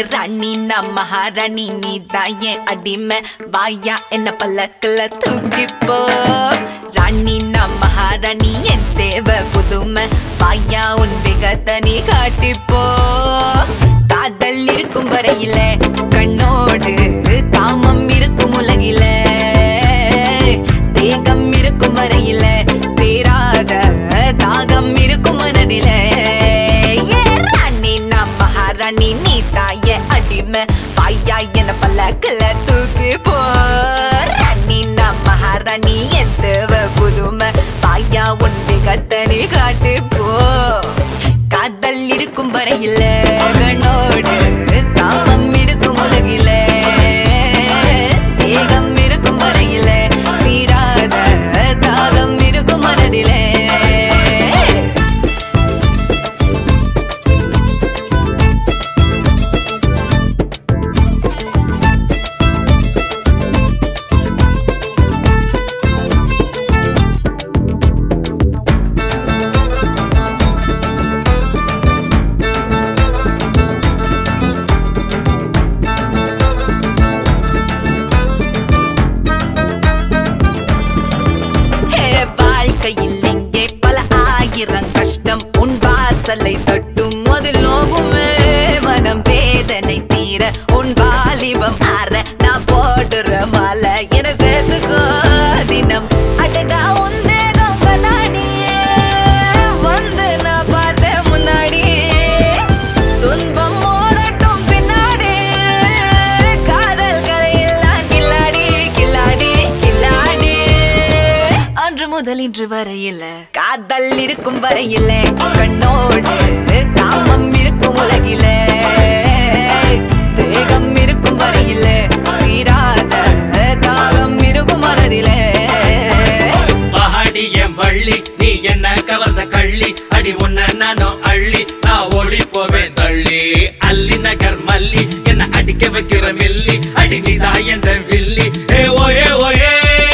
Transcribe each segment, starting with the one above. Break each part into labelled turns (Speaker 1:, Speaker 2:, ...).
Speaker 1: ராணி நான் மகாராணி நீ தான் என் அடிமை வாயா என்ன பல்லக்குல தூக்கிப்போ ராணி நான் மகாராணி என் தேவை புதுமை வாயா உன் வேகத்தை நீ காட்டிப்போ காதல் இருக்கும் வரையில கண்ணோடு காமம் இருக்கும் உலகில தேகம் இருக்கும் வரையில தீராத தாகம் இருக்கும் மனதில ஏ ராணி நான் மகாராணி நீ தாய அடிமை வாயா என பல்லக்கில் தூக்கி போ ராணி நான் மகாராணி என் தேவை புதுமை வாயா உன் வேகத்தனி காட்டு போ காதல் இருக்கும் வரையில கண்ணோடு காமம் இருக்கும் உலகில தேகம் இருக்கும் வரையில தீராத தாகம் இருக்கும் மனதிலே ஹே, வாழ்க்கையில் இங்கே பல ஆயிரம் கஷ்டம் உன் வாசலை தட்டும் அதில் நோகுமே மனம் வேதனை தீர உன் வாலிபம் ஆற நான் போடுற மாலை என சேர்த்துக்கோ தினம் அடடா உன் தேகம் கண்ணாடியே வந்து நான் பார்த்தேன் முன்னாடி துன்பம் ஓடட்டும் பின்னாடி காதல் கரையில் நான் கில்லாடி கில்லாடி கில்லாடி அன்று முதல் இன்று வரையில காதல் இருக்கும் வரையில கண்ணோடு காமம் இருக்கும் உலகில தேகம் இருக்கும் வரையில தீராத தாகம் இருக்கும் மனதிலே
Speaker 2: பஹாடி என் வள்ளி நீ என்ன கவர்ந்த கள்ளி அடி உன்ன நானும் அள்ளி நான் ஓடி போவேன் தள்ளி அல்லி நகர் மல்லி என்ன அடிக்க வைக்கிற மில்லி அடி நீதான் எந்த வில்லி ஏ ஓயே ஓயே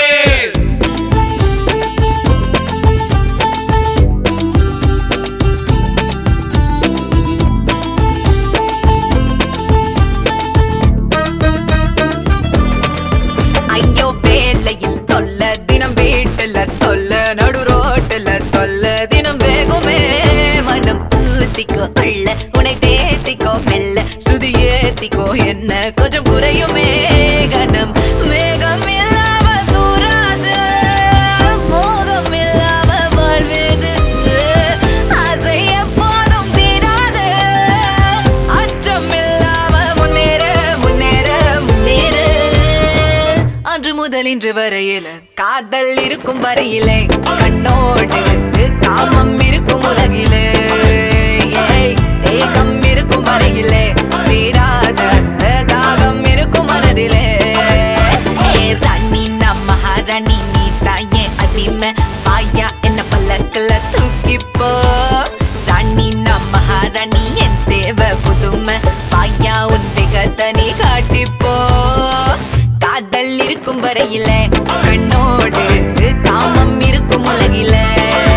Speaker 1: ஐயோ வேலையில் தொல்ல தினம் வீட்டுல தொல்ல நடு ரோட்டுல தொல்ல தினம் வேகுமே மனம் ஊத்திக்கோ அள்ள உனை தேத்திக்கோ மெல்ல சுதி ஏத்திக்கோ என்ன கொஞ்சம் குறையுமே கணம் மேகம் இல்லாம தூராது மோகம் இல்லாம வாழ்வேது ஆசை எப்போதும் தீராது அச்சம் இல்லாம முன்னேற முன்னேற முன்னேற அன்று முதல் இன்று வரையில காதல் இருக்கும் வரையிலே கண்ணோடு காமம் இருக்கும் உலகிலே ஏய், தேகம் இருக்கும் வரையிலே தீராத தாகம் இருக்கும் மனதிலே ஏ ராணி நான் மகாராணி நீ தாயே அடிமை வாயா என்ன பல்லக்கில் தூக்கிப்போ ராணி நான் மகாராணி என் தேவை புதுமை வாயா உன் வேகத்தை நீ காட்டிப்போ காதல் இருக்கும் வரையில கண்ணோடு காமம் இருக்கும் உலகில